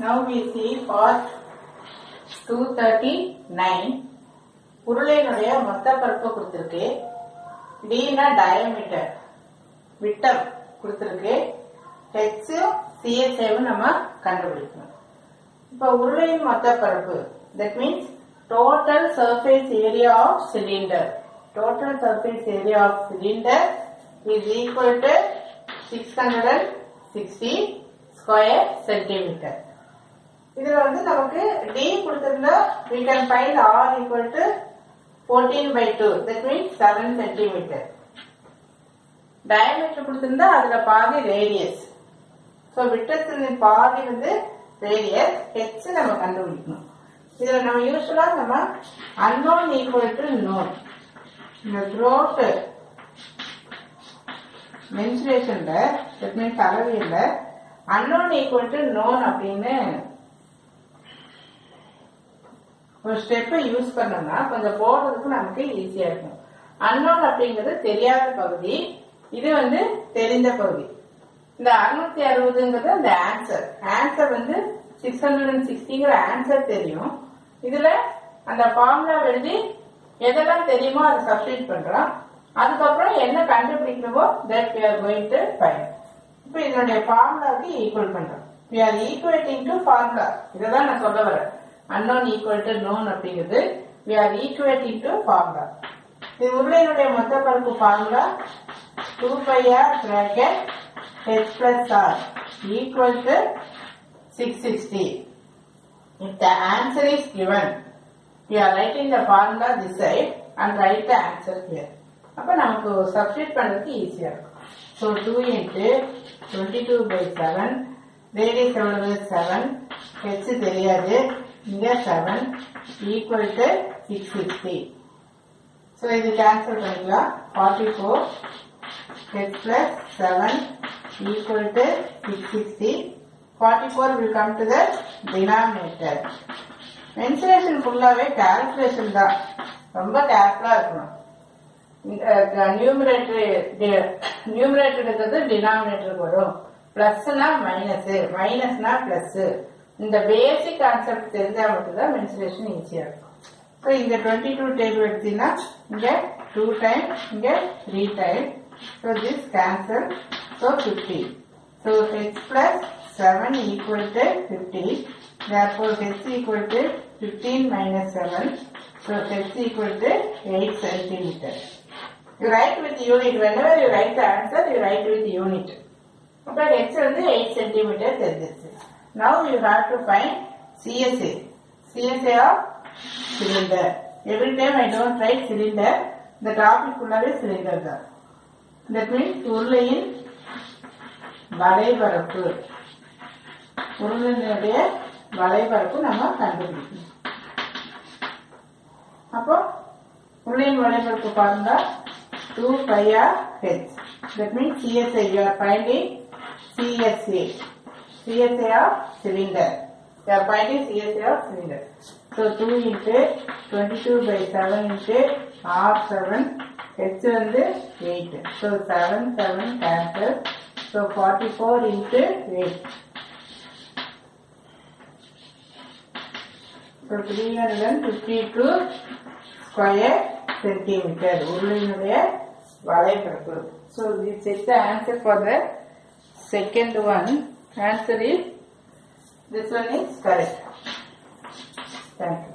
Now we see part 239 உருளையினுடைய மொத்த பரப்பு கொடுத்திருக்கு Dனா டயமீட்டர் விட்டம் கொடுத்திருக்கு H CSAவும் நம்ம கண்டுபிடிக்கணும் இப்போ உருளையின் மொத்த பரப்பு that means total surface area of cylinder total surface area of cylinder is equal to 660 square centimeter இதுல வந்து நமக்கு D கொடுத்திருந்தா we can find R equal to 14 by 2 that means 7 centimeter diameter கொடுத்திருந்தா அதுல பாதி radius ஸோ விட்டத்தின் பாதி வந்து radius H நம்ம கண்டுபிடிக்கணும் இதுல நம்ம யூஸ்வலா நம்ம அன்னோன் ஈக்குவல் டு நோன் இந்த த்ரோட் மென்சுரேஷன்ல தட் மீன்ஸ் அளவியல்ல அன்னோன் ஈக்குவல் டு நோன் அப்படின்னு ஒரு ஸ்டெப்பை யூஸ் பண்ணோம்னா கொஞ்சம் போடுறதுக்கு நமக்கு ஈஸியா இருக்கும் அன்னோன் அப்படிங்கிறது தெரியாத பகுதி இது வந்து தெரிந்த பகுதி இந்த அறுநூத்தி அறுபதுங்கிறது அந்த ஆன்சர் ஆன்சர் வந்து சிக்ஸ் ஹண்ட்ரட் அண்ட் சிக்ஸ்டிங்கிற ஆன்சர் தெரியும் இதுல அந்த ஃபார்முலா எழுதி எதெல்லாம் தெரியுமோ அதை சப்ஸ்டிட் பண்றோம் அதுக்கப்புறம் என்ன கண்டுபிடிக்கணுமோ that we are going to find இப்போ இதனுடைய ஃபார்முலாவுக்கு ஈக்குவல் பண்றோம் we are equating to formula இதை தான் நான் சொல்ல வரேன் அன்னோன் ஈக்குவல் டு நோன் அப்படிங்கிறது we are equating to formula இது உருளையினுடைய மொத்த பரப்பு formula two pi r bracket h plus r equal to 660. If the answer is given, we are writing the formula this side and write the answer here. அப்ப நமக்கு substitute பண்றதுக்கு ஈஸியா இருக்கும் so two into twenty two pi seven radius எவ்வளவு seven H தெரியாது இங்க seven equal to six sixty so இது cancel பண்ணிக்கலாம் forty four H plus seven equal to 660. 44 will come to the denominator. Mensuration ஃபுல்லாவே calculation தான் ரொம்ப கேர்ஃபுல்லா இருக்கணும் நியூமரேட்டர் நியூமரேட்டர் இருக்கிறது டினாமினேட்டருக்கு வரும் பிளஸ்னா மைனஸ் மைனஸ்னா பிளஸ் இந்த பேசிக் கான்செப்ட் தெரிஞ்சா மட்டும்தான் மென்சுரேஷன் ஈஸியா இருக்கும் ஸோ இங்க டுவெண்ட்டி டூ டேபிள் எடுத்தீங்கன்னா இங்க டூ டைம் இங்க three time so this cancel So 50. So h plus 7 equal to 50. Therefore h equal to 15 minus 7. So h equal to 8 centimeter. You write with unit. Whenever you write the answer, you write with unit. But h வந்து 8 centimeter தெரிஞ்சிருச்சு. Now you have to find CSA. CSA of cylinder. Every time I don't write cylinder, the topic ஃபுல்லாவே cylinder தான். That means உருளையின் வளைபரப்பு உருளையினுடைய வளைபரப்பு நம்ம கண்டுபிடிக்கணும் அப்போ உருளையின் வளைபரப்பு பாருங்க டூ பையா H that means CSI you are finding CSA CSA of cylinder you are finding CSA of cylinder so two into twenty two pi seven into r seven H வந்து eight so seven seven cancel So 44 into 8. So 352 square centimeter. உருளையினுடைய வளைபரப்பு. So this is the answer for the second one. Answer is this one is correct. Thank you.